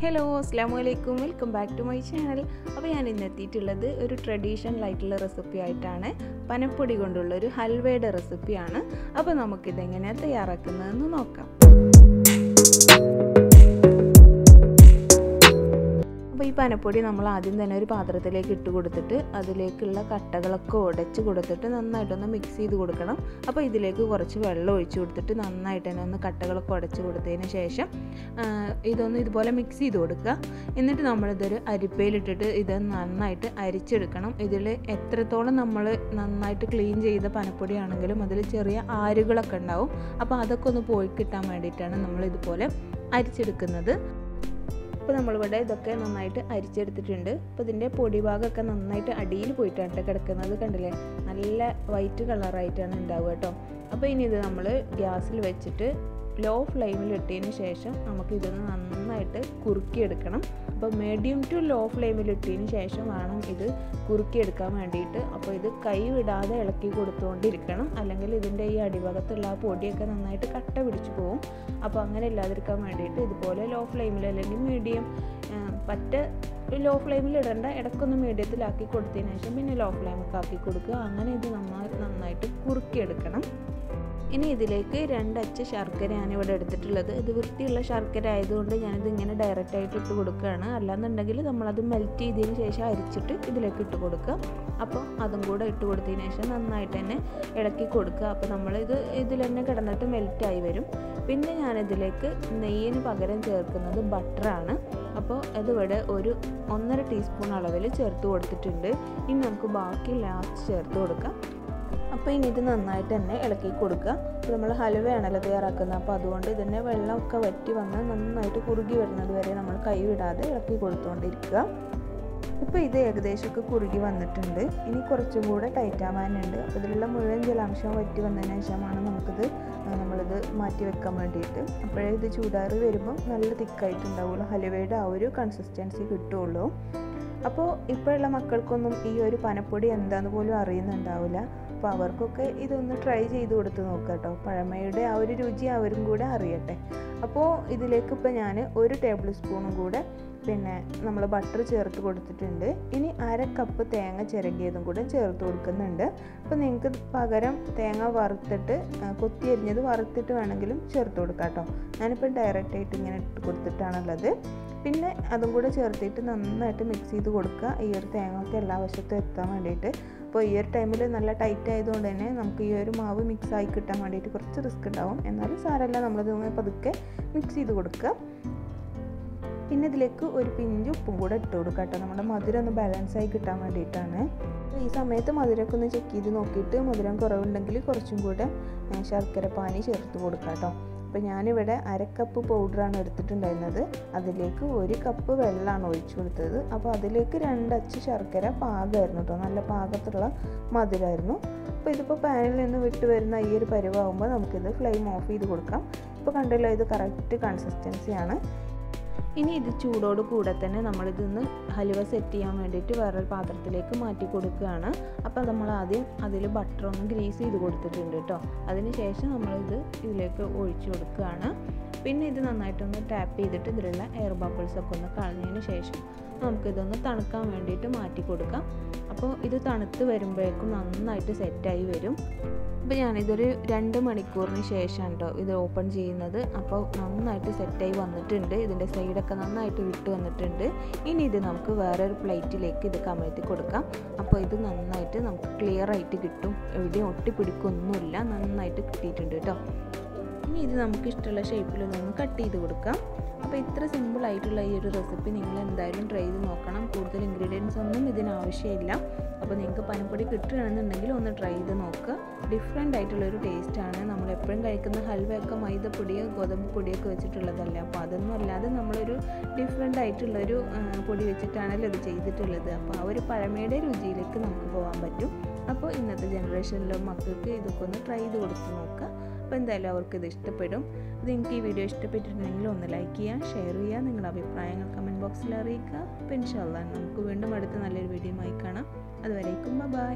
hello അസ്സാം വലൈക്കും welcome back to my channel അപ്പോൾ ഞാൻ ഇന്ന് എത്തിയിട്ടുള്ളത് ഒരു ട്രഡീഷണൽ ആയിട്ടുള്ള റെസിപ്പി ആയിട്ടാണ് പനപ്പൊടി കൊണ്ടുള്ള ഒരു ഹൽവയുടെ റെസിപ്പിയാണ് അപ്പോൾ നമുക്കിതെങ്ങനെയാണ് തയ്യാറാക്കുന്നതെന്ന് നോക്കാം അപ്പോൾ ഈ പനപ്പൊടി നമ്മൾ ആദ്യം തന്നെ ഒരു പാത്രത്തിലേക്ക് ഇട്ട് കൊടുത്തിട്ട് അതിലേക്കുള്ള കട്ടകളൊക്കെ ഉടച്ച് കൊടുത്തിട്ട് നന്നായിട്ടൊന്ന് മിക്സ് ചെയ്ത് കൊടുക്കണം അപ്പോൾ ഇതിലേക്ക് കുറച്ച് വെള്ളം ഒഴിച്ച് കൊടുത്തിട്ട് നന്നായിട്ട് തന്നെ ഒന്ന് കട്ടകളൊക്കെ ഉടച്ച് കൊടുത്തതിന് ശേഷം ഇതൊന്ന് ഇതുപോലെ മിക്സ് ചെയ്ത് കൊടുക്കുക എന്നിട്ട് നമ്മളിതൊരു അരിപ്പയിലിട്ടിട്ട് ഇത് നന്നായിട്ട് അരിച്ചെടുക്കണം ഇതിൽ എത്രത്തോളം നമ്മൾ നന്നായിട്ട് ക്ലീൻ ചെയ്ത പനപ്പൊടിയാണെങ്കിലും അതിൽ ചെറിയ ആരുകളൊക്കെ ഉണ്ടാവും അപ്പോൾ അതൊക്കെ ഒന്ന് പോയി കിട്ടാൻ വേണ്ടിയിട്ടാണ് നമ്മൾ ഇതുപോലെ അരിച്ചെടുക്കുന്നത് അപ്പോൾ നമ്മളിവിടെ ഇതൊക്കെ നന്നായിട്ട് അരിച്ചെടുത്തിട്ടുണ്ട് അപ്പോൾ ഇതിൻ്റെ പൊടി ഭാഗമൊക്കെ നന്നായിട്ട് അടിയിൽ പോയിട്ടാണ് കിടക്കുന്നത് കണ്ടില്ലേ നല്ല വൈറ്റ് കളറായിട്ടാണ് ഉണ്ടാവുക കേട്ടോ അപ്പോൾ ഇനി ഇത് നമ്മൾ ഗ്യാസിൽ വെച്ചിട്ട് ലോ ഫ്ലെയിമിൽ ഇട്ടതിന് ശേഷം നമുക്ക് ഇതൊന്ന് നന്നായിട്ട് കുറുക്കിയെടുക്കണം അപ്പോൾ മീഡിയം ടു ലോ ഫ്ലെയിമിൽ ഇട്ടതിന് ശേഷം വേണം ഇത് കുറുക്കിയെടുക്കാൻ വേണ്ടിയിട്ട് അപ്പോൾ ഇത് കൈ വിടാതെ ഇളക്കി കൊടുത്തുകൊണ്ടിരിക്കണം അല്ലെങ്കിൽ ഇതിൻ്റെ ഈ അടിഭാഗത്തുള്ള ആ പൊടിയൊക്കെ നന്നായിട്ട് കട്ട പിടിച്ചു പോകും അപ്പോൾ അങ്ങനെ ഇല്ലാതിരിക്കാൻ വേണ്ടിയിട്ട് ഇതുപോലെ ലോ ഫ്ലെയിമിൽ അല്ലെങ്കിൽ മീഡിയം പറ്റ ലോ ഫ്ലെയിമിൽ ഇടേണ്ട ഇടയ്ക്കൊന്ന് മീഡിയത്തിലാക്കി കൊടുത്തതിന് ശേഷം പിന്നെ ലോ ഫ്ലെയിമൊക്കെ ആക്കി കൊടുക്കുക അങ്ങനെ ഇത് നന്നായി നന്നായിട്ട് കുറുക്കിയെടുക്കണം ഇനി ഇതിലേക്ക് രണ്ടച്ച ശർക്കരയാണ് ഇവിടെ എടുത്തിട്ടുള്ളത് ഇത് വൃത്തിയുള്ള ശർക്കര ആയതുകൊണ്ട് ഞാനിത് ഇങ്ങനെ ഡയറക്റ്റ് ആയിട്ട് ഇട്ട് കൊടുക്കുകയാണ് അല്ലാന്നുണ്ടെങ്കിൽ നമ്മളത് മെൽറ്റ് ചെയ്തതിന് ശേഷം അരിച്ചിട്ട് ഇതിലേക്ക് ഇട്ട് കൊടുക്കുക അപ്പോൾ അതും കൂടെ ഇട്ട് കൊടുത്തതിന് ശേഷം നന്നായിട്ട് തന്നെ ഇളക്കി കൊടുക്കുക അപ്പോൾ നമ്മളിത് ഇതിൽ തന്നെ കിടന്നിട്ട് മെൽറ്റായി വരും പിന്നെ ഞാനിതിലേക്ക് നെയ്യിന് പകരം ചേർക്കുന്നത് ബട്ടറാണ് അപ്പോൾ ഇതിവിടെ ഒരു ഒന്നര ടീസ്പൂൺ അളവിൽ ചേർത്ത് കൊടുത്തിട്ടുണ്ട് ഇനി നമുക്ക് ബാക്കി ലാസ്റ്റ് ചേർത്ത് കൊടുക്കാം അപ്പോൾ ഇനി ഇത് നന്നായിട്ട് തന്നെ ഇളക്കി കൊടുക്കുക അപ്പോൾ നമ്മൾ ഹലുവയാണല്ലോ തയ്യാറാക്കുന്നത് അപ്പോൾ അതുകൊണ്ട് ഇതിൻ്റെ വെള്ളമൊക്കെ വറ്റി വന്ന് നന്നായിട്ട് കുറുകി വരുന്നത് വരെ നമ്മൾ കൈ വിടാതെ ഇളക്കി കൊടുത്തുകൊണ്ടിരിക്കുക ഇപ്പോൾ ഇത് ഏകദേശമൊക്കെ കുറുകി വന്നിട്ടുണ്ട് ഇനി കുറച്ചും കൂടെ ടൈറ്റ് ആവാനുണ്ട് അപ്പോൾ ഇതിലുള്ള മുഴുവൻ ജലാംശം വറ്റി വന്നതിന് ശേഷമാണ് നമുക്കിത് നമ്മളിത് മാറ്റി വെക്കാൻ വേണ്ടിയിട്ട് അപ്പോഴേ ഇത് ചൂടാറി വരുമ്പോൾ നല്ല തിക്കായിട്ടുണ്ടാവുള്ളൂ ഹലുവയുടെ ആ ഒരു കൺസിസ്റ്റൻസി കിട്ടുള്ളൂ അപ്പോൾ ഇപ്പോഴുള്ള മക്കൾക്കൊന്നും ഈ ഒരു പനപ്പൊടി എന്താന്ന് പോലും അറിയുന്നുണ്ടാവില്ല അപ്പോൾ അവർക്കൊക്കെ ഇതൊന്ന് ട്രൈ ചെയ്ത് കൊടുത്ത് നോക്കുക കേട്ടോ പഴമയുടെ ആ ഒരു രുചി അവരും കൂടെ അറിയട്ടെ അപ്പോൾ ഇതിലേക്ക് ഇപ്പോൾ ഞാൻ ഒരു ടേബിൾ സ്പൂണും കൂടെ പിന്നെ നമ്മൾ ബട്ടർ ചേർത്ത് കൊടുത്തിട്ടുണ്ട് ഇനി അര കപ്പ് തേങ്ങ ചിരകിയതും കൂടെ ചേർത്ത് കൊടുക്കുന്നുണ്ട് അപ്പോൾ നിങ്ങൾക്ക് പകരം തേങ്ങ വറുത്തിട്ട് കൊത്തി അരിഞ്ഞത് വറുത്തിട്ട് വേണമെങ്കിലും ചേർത്ത് കൊടുക്കാം കേട്ടോ ഞാനിപ്പോൾ ഡയറക്റ്റ് ആയിട്ട് ഇങ്ങനെ ഇട്ട് കൊടുത്തിട്ടാണുള്ളത് പിന്നെ അതും കൂടെ ചേർത്തിട്ട് നന്നായിട്ട് മിക്സ് ചെയ്ത് കൊടുക്കുക ഈ ഒരു തേങ്ങ ഒക്കെ എല്ലാ വശത്തും എത്താൻ വേണ്ടിയിട്ട് അപ്പോൾ ഈ ഒരു ടൈമിൽ നല്ല ടൈറ്റ് ആയതുകൊണ്ട് തന്നെ നമുക്ക് ഈ ഒരു മാവ് മിക്സ് ആയി കിട്ടാൻ വേണ്ടിയിട്ട് കുറച്ച് റിസ്ക് ഉണ്ടാവും എന്നാലും സാരമല്ല നമ്മളിത് പതുക്കെ മിക്സ് ചെയ്ത് കൊടുക്കുക പിന്നെ ഇതിലേക്ക് ഒരു പിഞ്ച് ഉപ്പും കൂടെ ഇട്ട് കൊടുക്കുക കേട്ടോ നമ്മുടെ മധുരം ഒന്ന് ബാലൻസ് ആയി കിട്ടാൻ വേണ്ടിയിട്ടാണ് ഈ സമയത്ത് മധുരമൊക്കെ ഒന്ന് ചെക്ക് ചെയ്ത് നോക്കിയിട്ട് മധുരം കുറവുണ്ടെങ്കിൽ കുറച്ചും കൂടെ ശർക്കര പാനി ചേർത്ത് കൊടുക്കുക കേട്ടോ അപ്പോൾ ഞാനിവിടെ അരക്കപ്പ് പൗഡറാണ് എടുത്തിട്ടുണ്ടായിരുന്നത് അതിലേക്ക് ഒരു കപ്പ് വെള്ളമാണ് ഒഴിച്ചു കൊടുത്തത് അപ്പോൾ അതിലേക്ക് രണ്ടച്ച് ശർക്കര പാകമായിരുന്നു കേട്ടോ നല്ല പാകത്തുള്ള മധുരമായിരുന്നു അപ്പോൾ ഇതിപ്പോൾ പാനിൽ നിന്ന് വിട്ട് വരുന്ന ഈ ഒരു പരുവാകുമ്പോൾ നമുക്കിത് ഫ്ലെയിം ഓഫ് ചെയ്ത് കൊടുക്കാം ഇപ്പോൾ കണ്ടല്ലോ ഇത് കറക്റ്റ് കൺസിസ്റ്റൻസിയാണ് ഇനി ഇത് ചൂടോട് കൂടെ തന്നെ നമ്മളിതൊന്ന് ഹലുവ സെറ്റ് ചെയ്യാൻ വേണ്ടിയിട്ട് വേറൊരു പാത്രത്തിലേക്ക് മാറ്റി കൊടുക്കുകയാണ് അപ്പോൾ നമ്മൾ ആദ്യം അതിൽ ബട്ടർ ഒന്ന് ഗ്രീസ് ചെയ്ത് കൊടുത്തിട്ടുണ്ട് കേട്ടോ അതിന് ശേഷം നമ്മളിത് ഇതിലേക്ക് ഒഴിച്ചു കൊടുക്കുകയാണ് പിന്നെ ഇത് നന്നായിട്ടൊന്ന് ടാപ്പ് ചെയ്തിട്ട് ഇതിലുള്ള എയർ ബബിൾസ് ഒക്കെ ഒന്ന് കളഞ്ഞതിന് ശേഷം നമുക്കിതൊന്ന് തണുക്കാൻ വേണ്ടിയിട്ട് മാറ്റി കൊടുക്കാം അപ്പോൾ ഇത് തണുത്ത് വരുമ്പോഴേക്കും നന്നായിട്ട് സെറ്റായി വരും അപ്പോൾ ഞാനിതൊരു രണ്ട് മണിക്കൂറിന് ശേഷം കേട്ടോ ഇത് ഓപ്പൺ ചെയ്യുന്നത് അപ്പോൾ നന്നായിട്ട് സെറ്റായി വന്നിട്ടുണ്ട് ഇതിൻ്റെ സൈഡൊക്കെ നന്നായിട്ട് വിട്ട് വന്നിട്ടുണ്ട് ഇനി ഇത് നമുക്ക് വേറൊരു പ്ലേറ്റിലേക്ക് ഇത് കമഴ്ത്തി കൊടുക്കാം അപ്പോൾ ഇത് നന്നായിട്ട് നമുക്ക് ക്ലിയർ ആയിട്ട് കിട്ടും എവിടെയും ഒട്ടിപ്പിടിക്കൊന്നുമില്ല നന്നായിട്ട് കിട്ടിയിട്ടുണ്ട് കേട്ടോ ഇനി ഇത് നമുക്ക് ഇഷ്ടമുള്ള ഷേപ്പിലൊന്ന് കട്ട് ചെയ്ത് കൊടുക്കാം അപ്പോൾ ഇത്ര സിമ്പിൾ ആയിട്ടുള്ള ഈ ഒരു റെസിപ്പി നിങ്ങൾ എന്തായാലും ട്രൈ ചെയ്ത് നോക്കണം കൂടുതൽ ഇൻഗ്രീഡിയൻസ് ഒന്നും ഇതിന് ആവശ്യമില്ല അപ്പോൾ നിങ്ങൾക്ക് പനപ്പൊടി കിട്ടുകയാണെന്നുണ്ടെങ്കിൽ ഒന്ന് ട്രൈ ചെയ്ത് നോക്കുക ഡിഫറെൻ്റ് ആയിട്ടുള്ളൊരു ടേസ്റ്റാണ് നമ്മൾ എപ്പോഴും കഴിക്കുന്ന ഹൽവയൊക്കെ മൈദപ്പൊടിയോ ഗോതമ്പ് പൊടിയൊക്കെ വെച്ചിട്ടുള്ളതല്ല അപ്പോൾ അതൊന്നും അല്ലാതെ നമ്മളൊരു ഡിഫറെൻ്റ് ആയിട്ടുള്ളൊരു പൊടി വെച്ചിട്ടാണല്ലോ ഇത് ചെയ്തിട്ടുള്ളത് അപ്പോൾ ആ ഒരു പഴമയുടെ രുചിയിലേക്ക് നമുക്ക് പോകാൻ പറ്റും അപ്പോൾ ഇന്നത്തെ ജനറേഷനിലെ മക്കൾക്ക് ഇതൊക്കെ ഒന്ന് ട്രൈ ചെയ്ത് കൊടുത്ത് നോക്കുക അപ്പോൾ എന്തായാലും അവർക്ക് ഇത് ഇഷ്ടപ്പെടും ഇത് നിങ്ങൾക്ക് ഈ വീഡിയോ ഇഷ്ടപ്പെട്ടിട്ടുണ്ടെങ്കിൽ ഒന്ന് ലൈക്ക് ചെയ്യുക ഷെയർ ചെയ്യുക നിങ്ങളുടെ അഭിപ്രായങ്ങൾ കമൻറ്റ് ബോക്സിൽ അറിയിക്കുക അപ്പോൾ ഇൻഷാല്ല നമുക്ക് വീണ്ടും അടുത്ത നല്ലൊരു വീഡിയോ ആയി കാണാം അതുവരേക്കും ബൈ